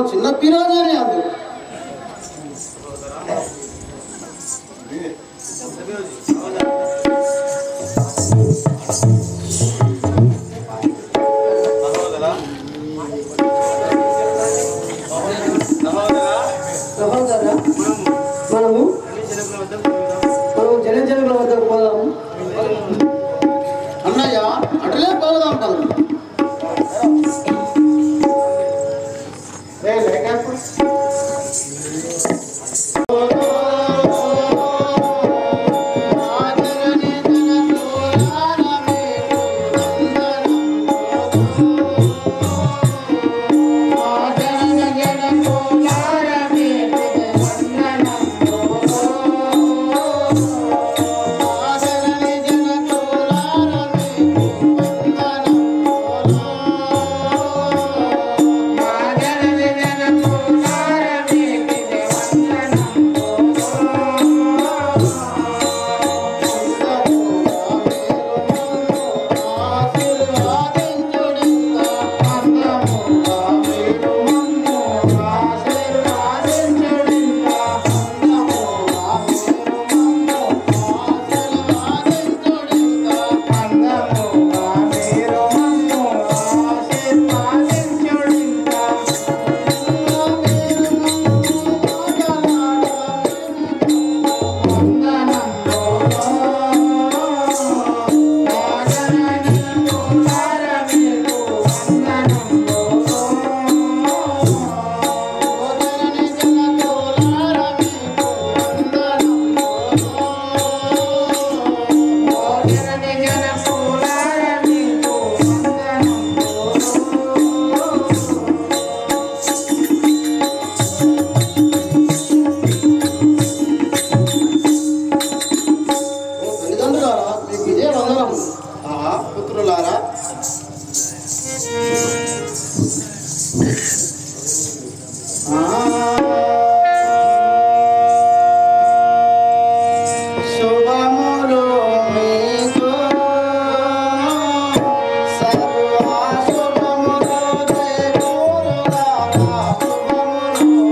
చిన్న పిరోజనే అందు సహోదరా మనము మనము జనజనుల వద్దకు పోదాము అన్నయ్య అటులే పోదాం పదం తల్లిదండ్రులారా మీకు ఇదే వందనం ఆహా పుత్రులారా శుభములు మీకు సర్వ శుభములు దేవుడుగా శుభములు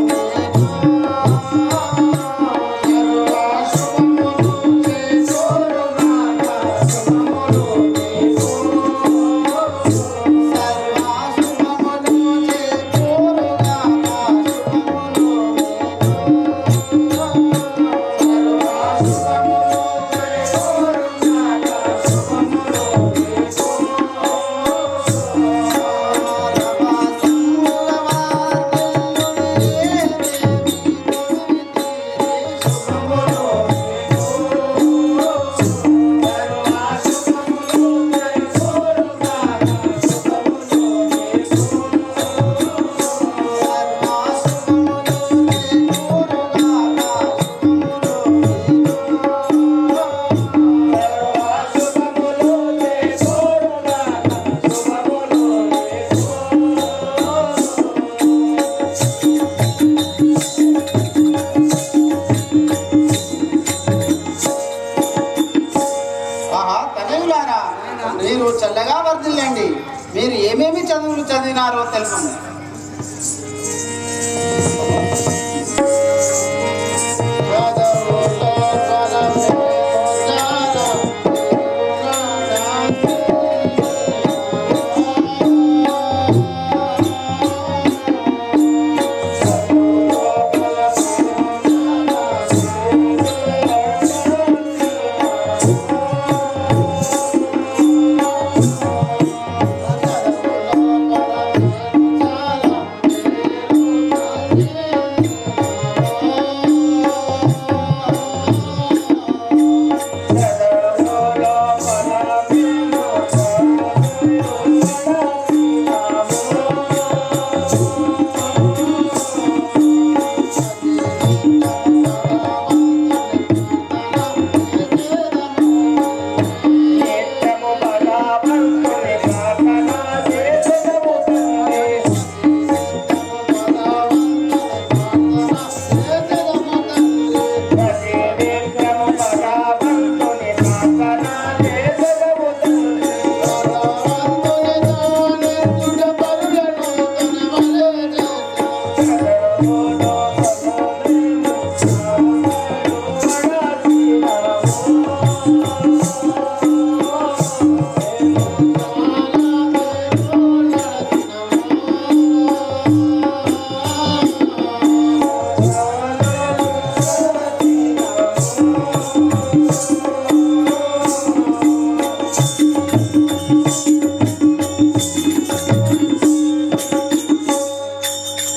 ఆహా తనయులారా మీరు చల్లగా వర్దిల్లండి మీరు ఏమేమి చదువులు చదివినారో తెలుపండి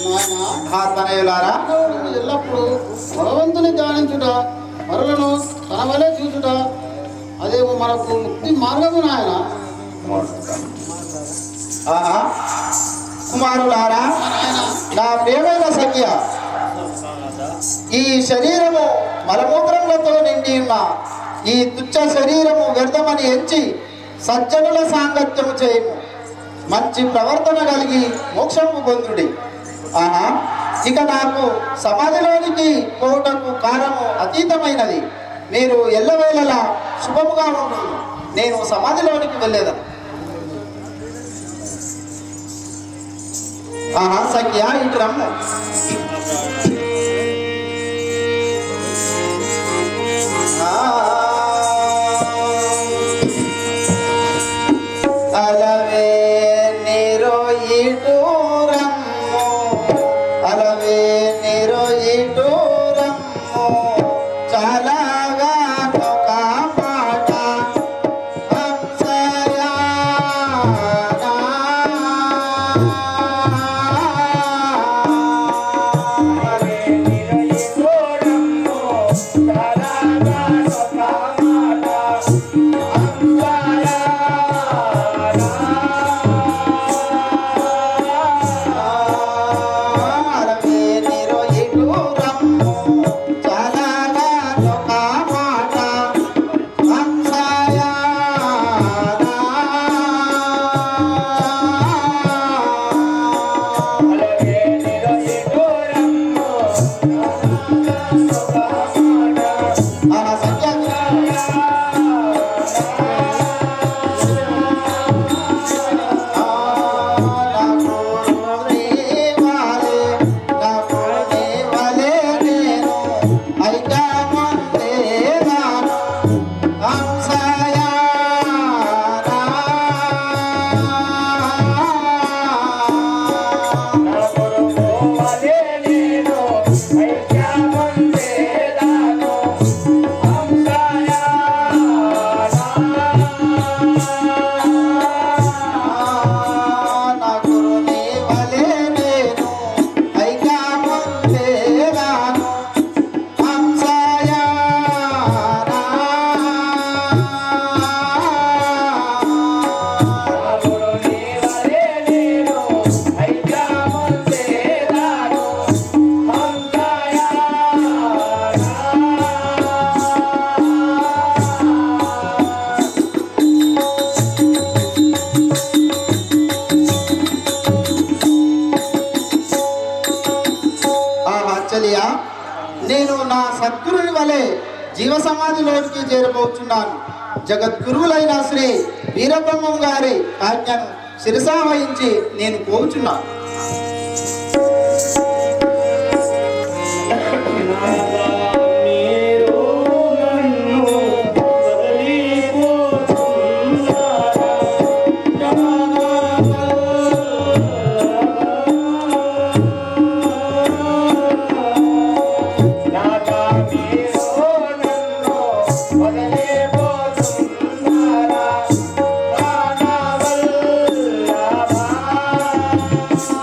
నాయనా ఆ తనయులారా మానవుడు ఎల్లప్పుడూ భగవంతుని ధ్యానించుట మరులను తన వలె చూచుట అదేమో మనకు ముక్తి మార్గము నాయన ఆహా కుమారులారా నాయన నా ప్రియమైన సఖ్య ఈ శరీరము మలమూత్రములతో నిండి ఉన్న ఈ తుచ్చ శరీరము వ్యర్థమని ఎంచి సజ్జనుల సాంగత్యము చేయము మంచి ప్రవర్తన కలిగి మోక్షము పొందుడి ఆహా ఇక నాకు సమాధిలోనికి పోవుటకు కారము అతీతమైనది మీరు ఎల్లవేళలా శుభముగా ఉండు నేను సమాధిలోనికి వెళ్ళేదను ఆహా సఖ్య ఇటు రమ్ము అలవే నీరో ఇటు రమ్ము అలవే నీరో ఇటు రమ్ము చాలాగా ఒక మాట ఆహా చలియా నేను నా సద్గురుని వలె జీవ సమాధిలోనికి చేరబోతున్నాను జగద్గురువులైన శ్రీ వీరబ్రహ్మం గారి ఆజ్ఞను శిరసా వహించి నేను పోచున్నాను వదలే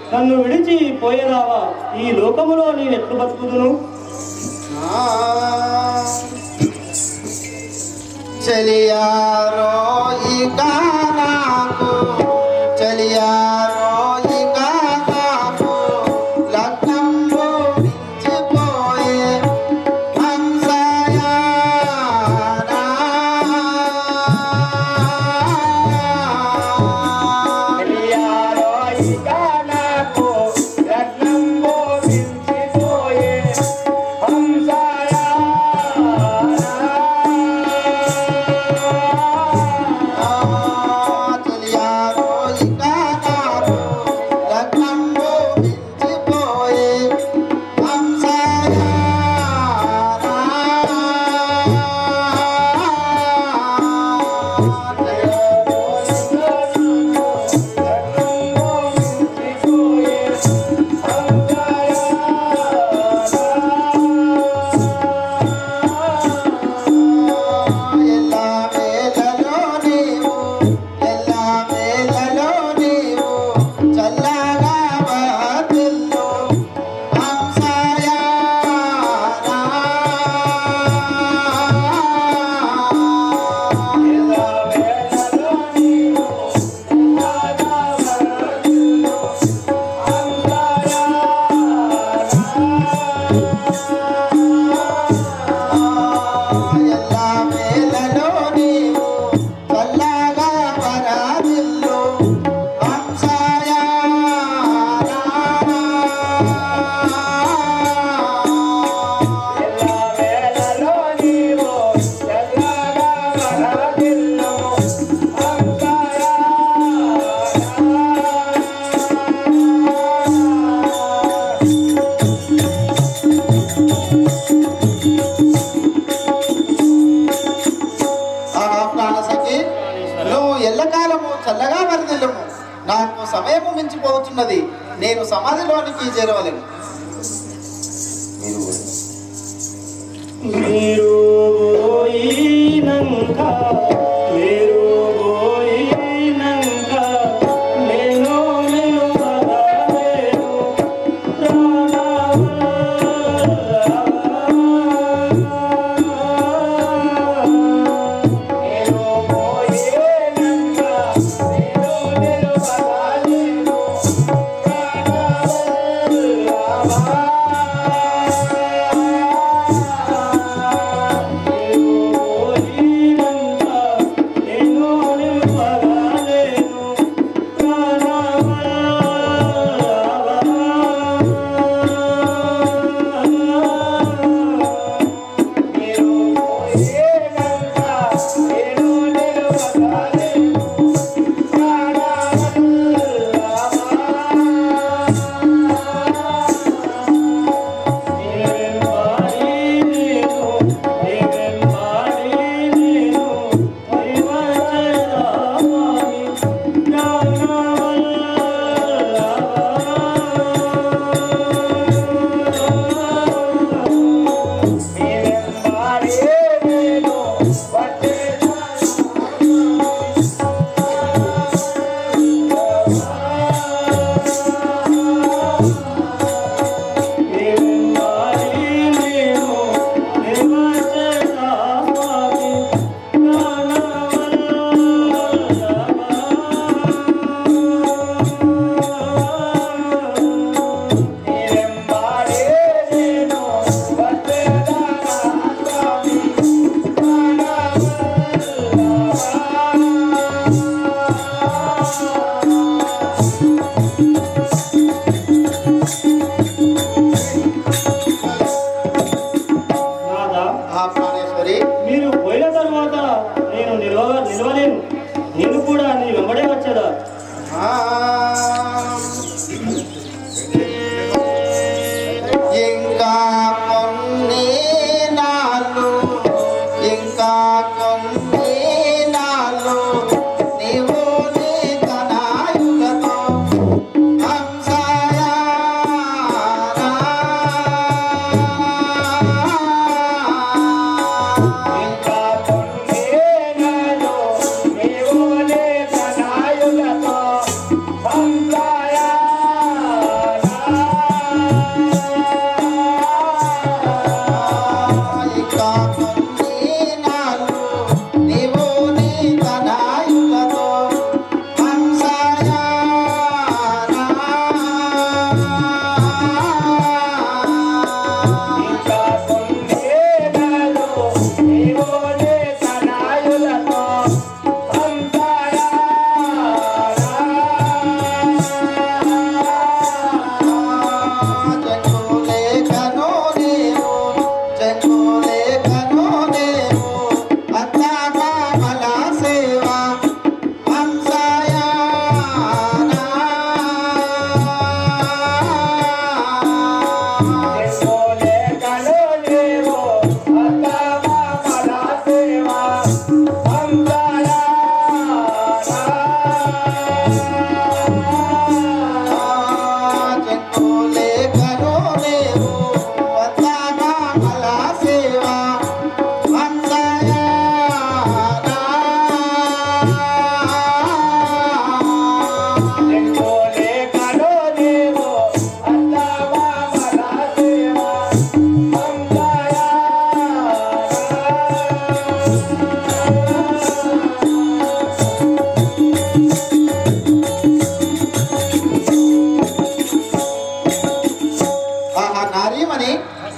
నన్ను విడిచి పోయేదావా ఈ లోకములో నేను ఎట్లు బతుకుదును చలియారో ఇక నాకు చలియారో ఇక నాకు లగ్నంలో మించిపోయే హంసయానా తెలియాలో ఇక నాకు రత్నంబో మించిపోయే హంసయా చలియారో ఇక నాకు లగ్నంలో మించిపోయే ఎల్లా వేళలో నీవు ఎల్లా వేళలో నీవు చల్లగా బతిల్లు ఎల్లా వేళలో నీవు చల్లగా బతిల్లు ఆహా ప్రాణసఖి నువ్వు ఎల్లకాలము చల్లగా వరదిల్లుము నాకు సమయము మించిపోతున్నది నేను సమాధిలోనికి చేరవలేను మీరు పోయినంక మీరు పోయినంక నేను నిలువలేను నేను పోయినంక నేను నిలువలేను ప్రాణవల్లభా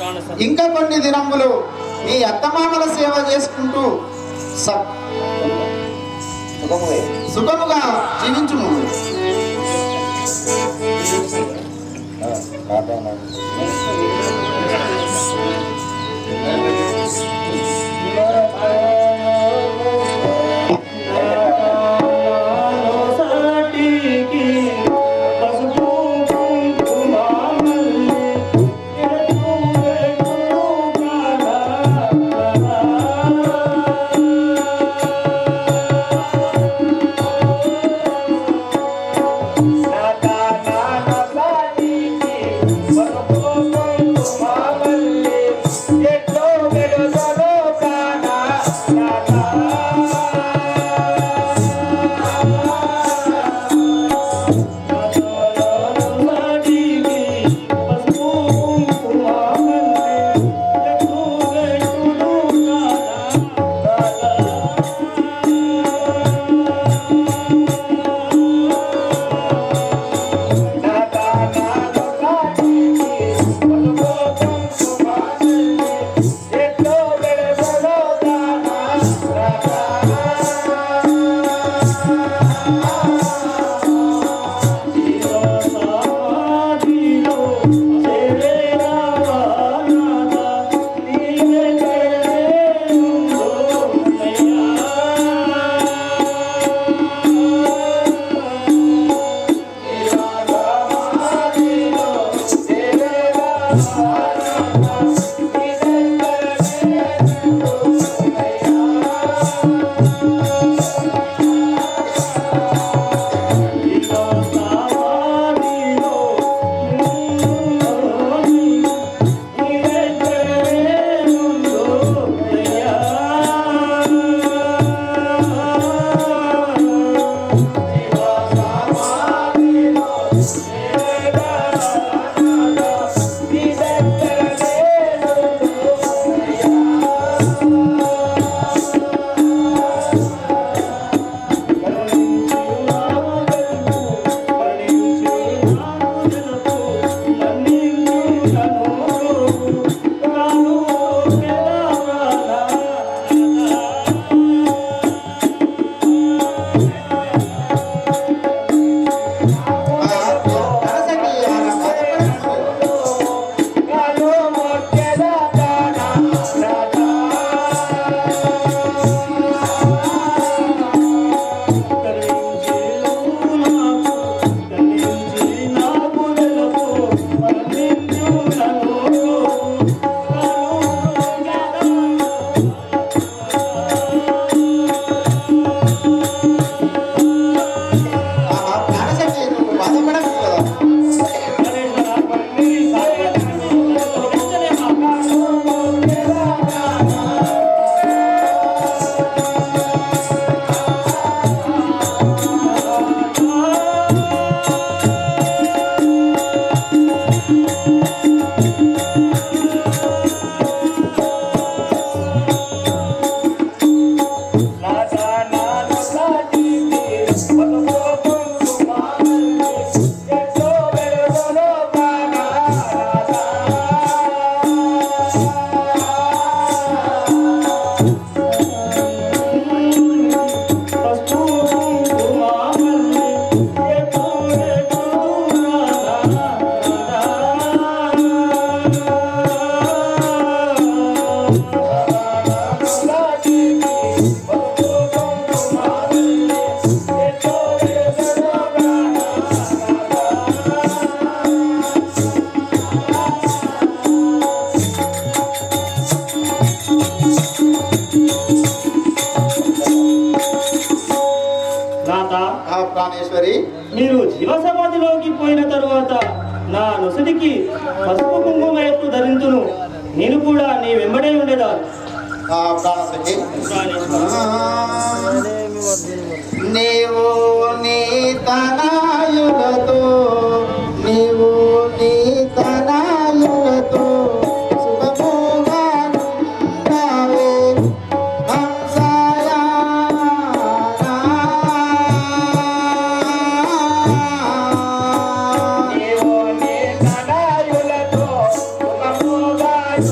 ఇంకా కొన్ని దినములు మీ అత్తమామల సేవ చేసుకుంటూ స- సుఖముగా జీవించుము సాటికి పసుపు కుంకుమ మల్లి ఎటు ఎటు ప్రాణేశ్వరి మీరు జీవ సమాధిలోకి పోయిన తరువాత నా నొసటికి పసుపు కుంకుమ ఎత్తు ధరించును నేను కూడా నీ వెంబడే ఉండేదా ఆ ప్రాణసఖి ప్రాణేశ్వర నీవు నీ తనాయులతో నీవు నీ తనాయులతో సుఖముగా నుండావే హంసాయానా.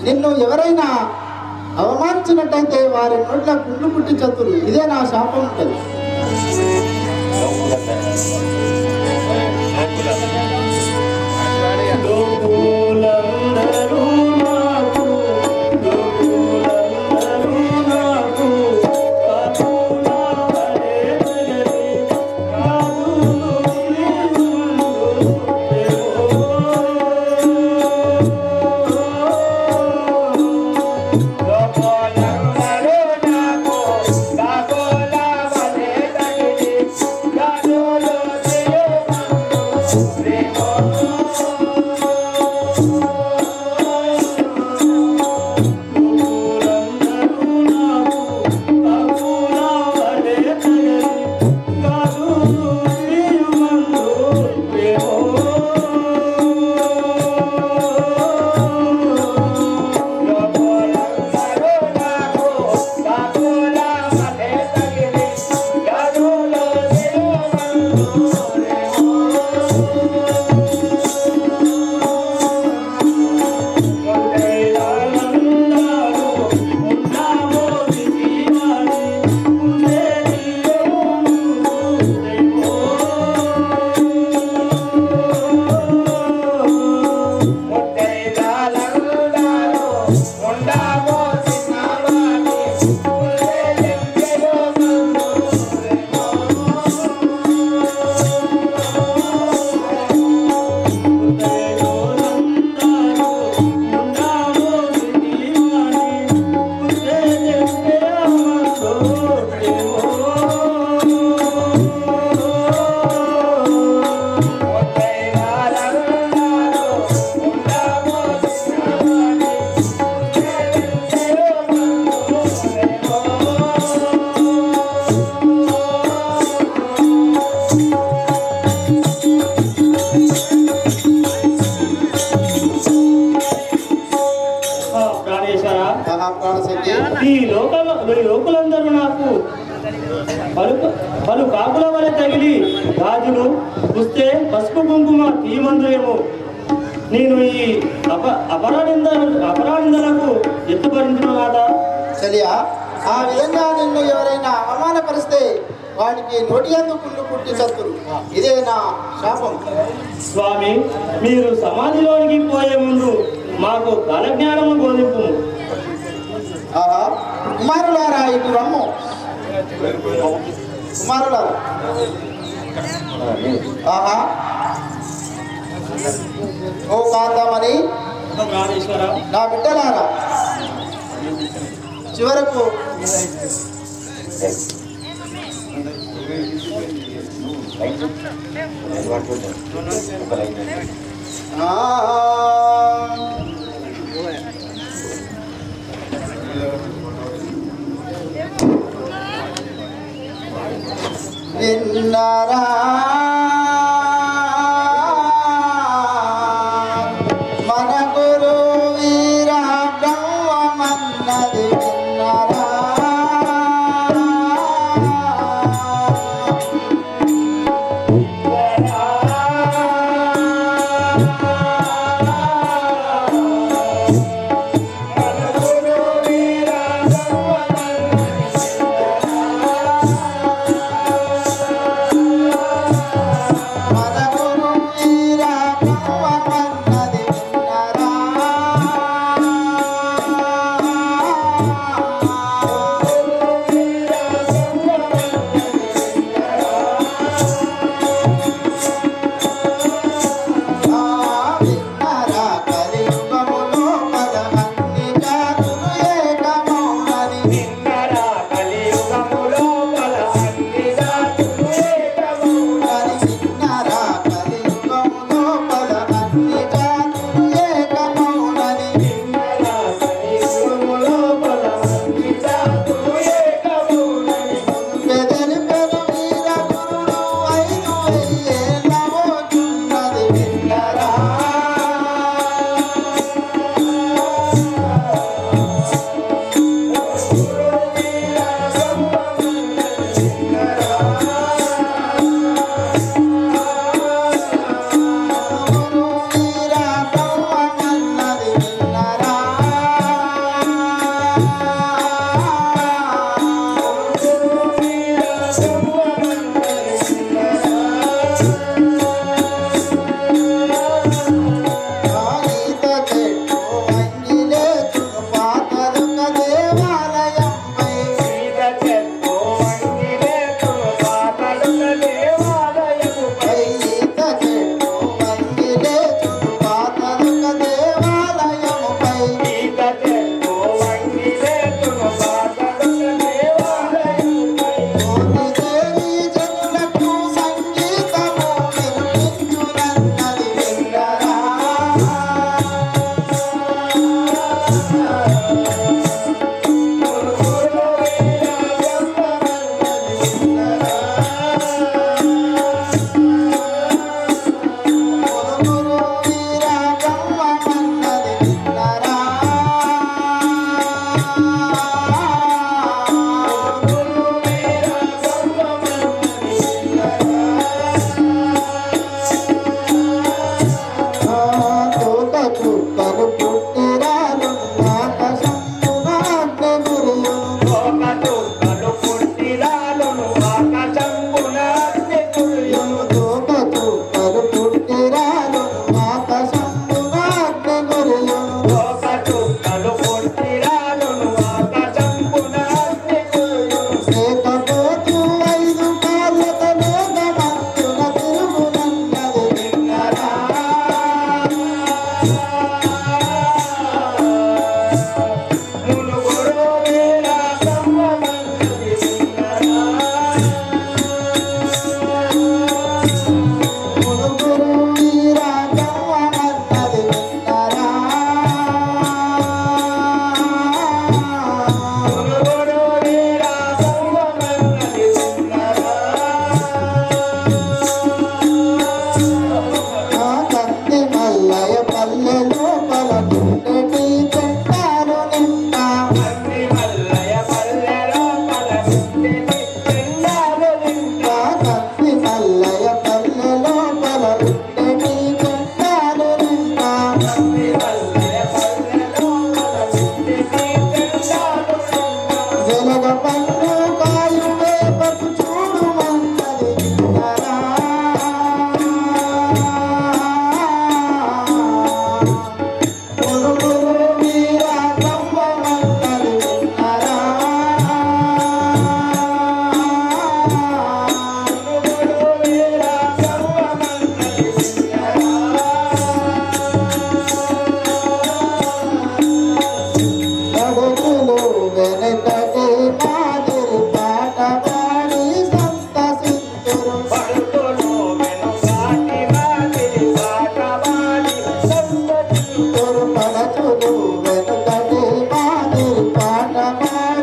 నిన్ను ఎవరైనా అవమానించినట్టయితే వారి నోట్ల గుండు పుట్టి చతురు ఇదే నా శాపం ఉంటుంది లోకులందరూ నాకు లోకులందరూ నాకు కాకులా వలె తగలి కాదులు లోకులందరూ నాకు కాకులా వలె తగలి కాదులు ప్రాణేశ్వర మహాప్రాణశక్తి ఈ లోకల ఈ లోకులందరూ నాకు పలు పలు కాకుల వలె తగిలి గాజులు పుస్తే పసుపు కుంకుమ తీయమందులేమో నేను ఈ అప అపరాధింద అపరాధిందలకు ఎత్తుపరించిన కాదా చలియా ఆ విధంగా నిన్ను ఎవరైనా అవమానపరిస్తే వాడికి నోటి అందు కుళ్ళు పుట్టి చతురు ఇదే నా శాపం స్వామి మీరు సమాధిలోనికి పోయే ముందు మాకు కాలజ్ఞానము బోధింపు ఆహా కుమారులారా ఇటు రమ్ము కుమారులారా ఆహా ఓ కాంతమని ప్రాణేశ్వర నా బిడ్డలారా చివరకు ఆ విన్నరా మన గురు వీర బ్రహ్మమన్నది విన్నరా మన గురు వీర బ్రహ్మమన్నది విన్నరా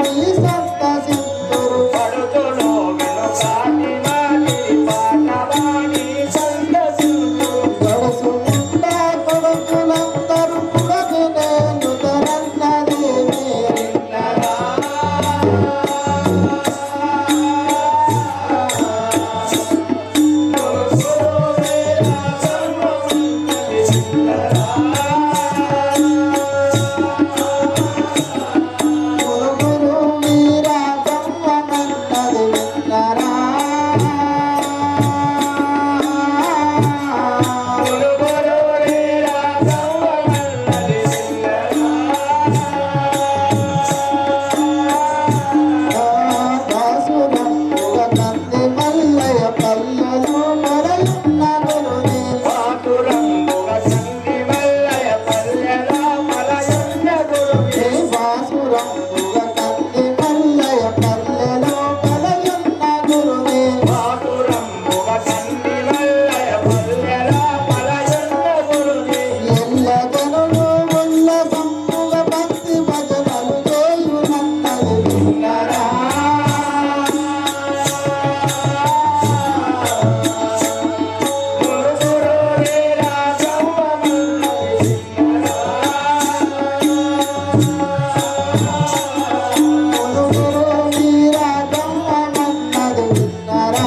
పోయి సంతసింతురు పడుతులో వెనుకాటి వాటి పాటవాడి సంతసింతురు. గడుసు నిండా కొడుకులందరూ పుడగి నేను తరన్నది మీరిన్నరా గురుగురు మీరా గమ్మనన్నది విన్నరా దాసురం నంది మల్లయ్య పల్లెలు మరయున్న గురుని ఏ బాసురం నంది మల్లయ్య పల్లెలు మరయున్న గురుని ఎల్లగనులు ఉల్ల సంపుగ భక్తి భజనలు చేయునన్నది విన్నరా గురుగురు మీరా గమ్మనన్నది విన్నరా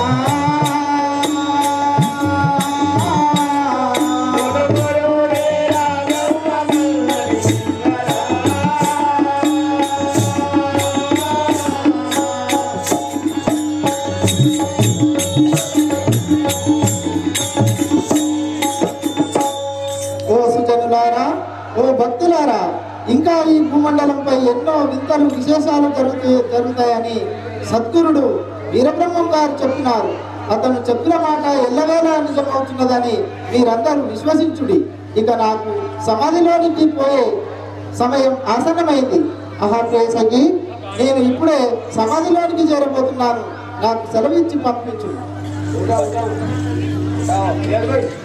ఓ సుజనులారా ఓ భక్తులారా ఇంకా ఈ భూమండలంపై ఎన్నో వింతలు విశేషాలు జరుగుతూ జరుగుతాయని సద్గురుడు వీరబ్రహ్మం గారు చెప్పినారు అతను చెప్పిన మాట ఎల్లవేళ నిజమవుతున్నదని మీరందరూ విశ్వసించుడి ఇక నాకు సమాధిలోనికి పోయే సమయం ఆసన్నమైంది ఆహా ప్రేసకి నేను ఇప్పుడే సమాధిలోనికి చేరబోతున్నాను నాకు సెలవిచ్చి పంపించు Yeah, good.